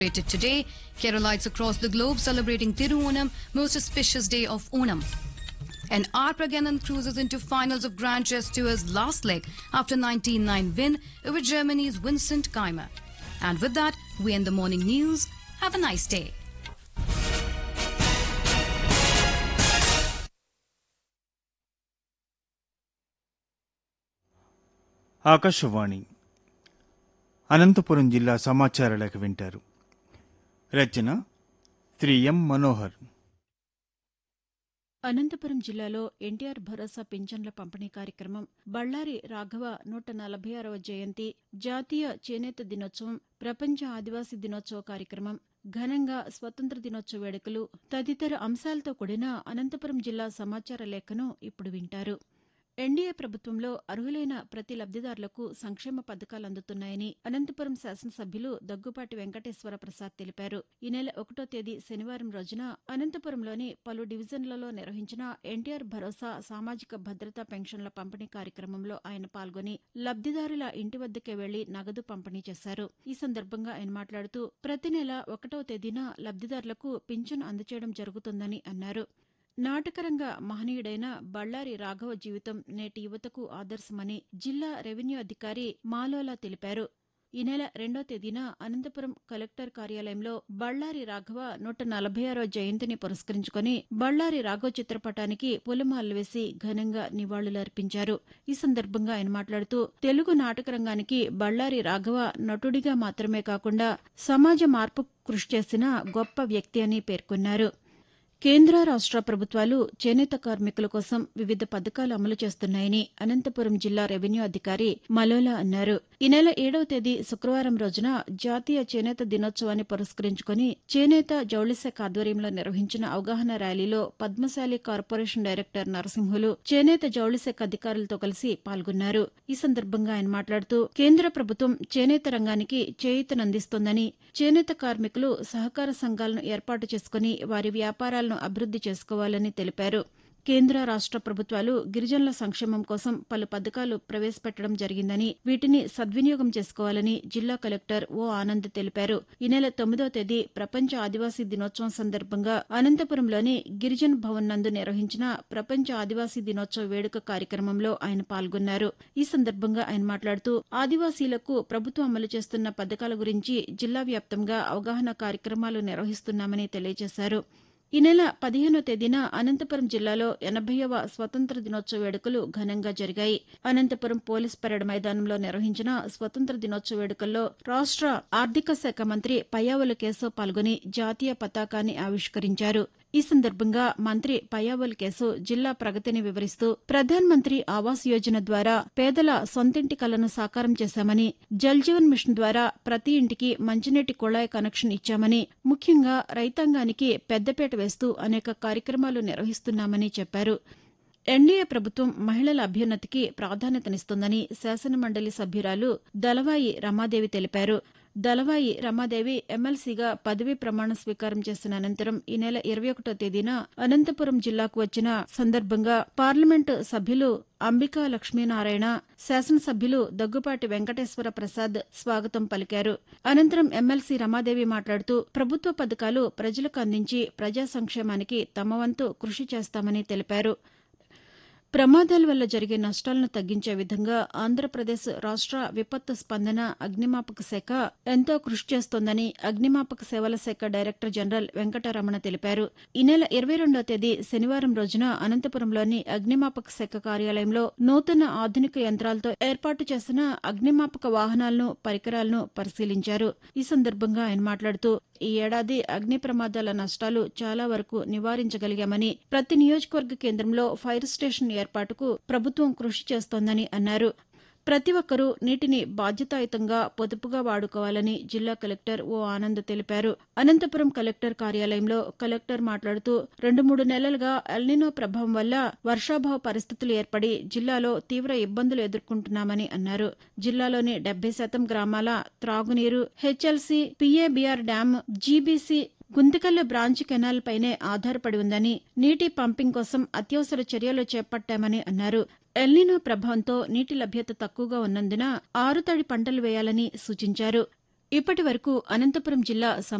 celebrated today. Keralites across the globe celebrating Tiruonam, most auspicious day of Onam. And R. Praganan cruises into finals of Grand Chess Tour's last leg after 19-9 win over Germany's Vincent Keimer. And with that, we end the morning news. Have a nice day. Akashvani Anantapuram జిల్లా సమాచార లేఖ వింటారు రచన శ్రీ ఎం మనోహర్ అనంతపురం జిల్లాలో ఎన్టీఆర్ భరోసా పింఛన్ల పంపిణీ కార్యక్రమం బళ్ళారి రాఘవ నూట నలభై ఆరవ జయంతి జాతీయ చేనేత దినోత్సవం ప్రపంచ ఆదివాసీ దినోత్సవ కార్యక్రమం ఘనంగా స్వతంత్ర దినోత్సవ వేడుకలు తదితర అంశాలతో కూడిన అనంతపురం జిల్లా సమాచార లేఖను ఇప్పుడు వింటారు ఎన్డీఏ ప్రభుత్వంలో అర్హులైన ప్రతి లబ్దిదారులకు సంక్షేమ పథకాలు అందుతున్నాయని అనంతపురం శాసనసభ్యులు దగ్గుపాటి వెంకటేశ్వర ప్రసాద్ తెలిపారు ఈ నెల ఒకటో తేదీ శనివారం రోజున అనంతపురంలోని పలు డివిజన్లలో నిర్వహించిన ఎన్టీఆర్ భరోసా సామాజిక భద్రతా పెన్షన్ల పంపిణీ కార్యక్రమంలో ఆయన పాల్గొని లబ్దిదారుల ఇంటి వద్దకే వెళ్లి నగదు పంపిణీ చేశారు ఈ సందర్భంగా ఆయన మాట్లాడుతూ ప్రతి నెల ఒకటో తేదీన లబ్దిదారులకు పింఛను అందజేయడం జరుగుతుందని అన్నారు నాటకరంగా మహనీయుడైన బళ్ళారి రాఘవ జీవితం నేటి యువతకు ఆదర్శమని జిల్లా రెవెన్యూ అధికారి మాలోలా తెలిపారు ఈ నెల రెండో తేదీన అనంతపురం కలెక్టర్ కార్యాలయంలో బళ్ళారి రాఘవ నూట నలభై ఆరో జయంతిని పురస్కరించుకుని బళ్ళారి రాఘవ చిత్రపటానికి పూలమాలలు వేసి ఘనంగా నివాళులర్పించారు ఈ సందర్భంగా ఆయన మాట్లాడుతూ తెలుగు నాటక రంగానికి బళ్ళారి రాఘవ నటుడిగా మాత్రమే కాకుండా సమాజ మార్పు కృషి చేసిన గొప్ప వ్యక్తి అని పేర్కొన్నారు కేంద్ర రాష్ట్ర ప్రభుత్వాలు చేనేత కార్మికుల కోసం వివిధ పథకాలు అమలు చేస్తున్నాయని అనంతపురం జిల్లా రెవెన్యూ అధికారి మలోలా అన్నారు ఈ నెల ఏడవ తేదీ శుక్రవారం రోజున జాతీయ చేనేత దినోత్సవాన్ని పురస్కరించుకుని చేనేత జౌళి శాఖ ఆధ్వర్యంలో నిర్వహించిన అవగాహన ర్యాలీలో పద్మశాలి కార్పొరేషన్ డైరెక్టర్ నరసింహులు చేనేత జౌళి శాఖ అధికారులతో కలిసి పాల్గొన్నారు ఈ సందర్భంగా ఆయన మాట్లాడుతూ కేంద్ర ప్రభుత్వం చేనేత రంగానికి చేయూతనందిస్తోందని చేనేత కార్మికులు సహకార సంఘాలను ఏర్పాటు చేసుకుని వారి వ్యాపారాలను అభివృద్ది చేసుకోవాలని తెలిపారు కేంద్ర రాష్ట్ర ప్రభుత్వాలు గిరిజనుల సంక్షేమం కోసం పలు పథకాలు ప్రవేశపెట్టడం జరిగిందని వీటిని సద్వినియోగం చేసుకోవాలని జిల్లా కలెక్టర్ ఓ ఆనంద్ తెలిపారు ఈ నెల తొమ్మిదో తేదీ ప్రపంచ ఆదివాసీ దినోత్సవం సందర్భంగా అనంతపురంలోని గిరిజన్ భవన్ నందు నిర్వహించిన ప్రపంచ ఆదివాసీ దినోత్సవ వేడుక కార్యక్రమంలో ఆయన పాల్గొన్నారు ఈ సందర్భంగా ఆయన మాట్లాడుతూ ఆదివాసీలకు ప్రభుత్వం అమలు చేస్తున్న పథకాల గురించి జిల్లా వ్యాప్తంగా అవగాహన కార్యక్రమాలు నిర్వహిస్తున్నామని తెలియజేశారు ఈ నెల పదిహేనో తేదీన అనంతపురం జిల్లాలో ఎనభైవ స్వతంత్ర దినోత్సవ వేడుకలు ఘనంగా జరిగాయి అనంతపురం పోలీస్ పరేడ్ మైదానంలో నిర్వహించిన స్వతంత్ర దినోత్సవ వేడుకల్లో రాష్ట్ర ఆర్థిక శాఖ మంత్రి పయ్యావుల కేశవ్ పాల్గొని జాతీయ పతాకాన్ని ఆవిష్కరించారు ఈ సందర్భంగా మంత్రి పయ్యావుల కేశవ్ జిల్లా ప్రగతిని వివరిస్తూ ప్రధాన్ మంత్రి ఆవాస్ యోజన ద్వారా పేదల సొంతింటి కలను సాకారం చేశామని జల్ జీవన్ మిషన్ ద్వారా ప్రతి ఇంటికి మంచినీటి కుళాయి కనెక్షన్ ఇచ్చామని ముఖ్యంగా రైతాంగానికి పెద్దపీట వేస్తూ అనేక కార్యక్రమాలు నిర్వహిస్తున్నామని చెప్పారు ఎన్డీఏ ప్రభుత్వం మహిళల అభ్యున్నతికి ప్రాధాన్యతనిస్తోందని శాసనమండలి సభ్యురాలు దళవాయి రమాదేవి తెలిపారు దళవాయి రమాదేవి ఎమ్మెల్సీగా పదవీ ప్రమాణ స్వీకారం చేసిన అనంతరం ఈ నెల ఇరవై ఒకటో తేదీన అనంతపురం జిల్లాకు వచ్చిన సందర్భంగా పార్లమెంటు సభ్యులు అంబికా లక్ష్మీనారాయణ శాసనసభ్యులు దగ్గుపాటి వెంకటేశ్వర ప్రసాద్ స్వాగతం పలికారు అనంతరం ఎమ్మెల్సీ రమాదేవి మాట్లాడుతూ ప్రభుత్వ పథకాలు ప్రజలకు అందించి ప్రజా సంక్షేమానికి తమ వంతు కృషి చేస్తామని తెలిపారు ప్రమాదాల వల్ల జరిగే నష్టాలను తగ్గించే విధంగా ఆంధ్రప్రదేశ్ రాష్ట్ర విపత్తు స్పందన అగ్నిమాపక శాఖ ఎంతో కృషి చేస్తోందని అగ్నిమాపక సేవల శాఖ డైరెక్టర్ జనరల్ వెంకటరమణ తెలిపారు ఈ నెల ఇరవై రెండో తేదీ శనివారం రోజున అనంతపురంలోని అగ్నిమాపక శాఖ కార్యాలయంలో నూతన ఆధునిక యంత్రాలతో ఏర్పాటు చేసిన అగ్నిమాపక వాహనాలను పరికరాలను పరిశీలించారు ఈ సందర్భంగా ఆయన మాట్లాడుతూ ఈ ఏడాది అగ్ని ప్రమాదాల నష్టాలు చాలా వరకు నివారించగలిగామని ప్రతి నియోజకవర్గ కేంద్రంలో ఫైర్ స్టేషన్ ఏర్పాటుకు ప్రభుత్వం కృషి చేస్తోందని అన్నారు ప్రతి ఒక్కరూ నీటిని బాధ్యతాయుతంగా పొదుపుగా వాడుకోవాలని జిల్లా కలెక్టర్ ఓ ఆనంద్ తెలిపారు అనంతపురం కలెక్టర్ కార్యాలయంలో కలెక్టర్ మాట్లాడుతూ రెండు మూడు నెలలుగా ఎల్నినో ప్రభావం వల్ల వర్షాభావ పరిస్థితులు ఏర్పడి జిల్లాలో తీవ్ర ఇబ్బందులు ఎదుర్కొంటున్నామని అన్నారు జిల్లాలోని డెబ్బై శాతం గ్రామాల త్రాగునీరు HLC PABR dam GBC Guntakal branch canal పైనే ఆధారపడి ఉందని నీటి పంపింగ్ కోసం అత్యవసర చర్యలు చేపట్టామని అన్నారు ఎల్నినో ప్రభావంతో నీటి లభ్యత తక్కువగా ఉన్నందున ఆరుతడి పంటలు వేయాలని సూచించారు ఇప్పటి వరకు అనంతపురం జిల్లా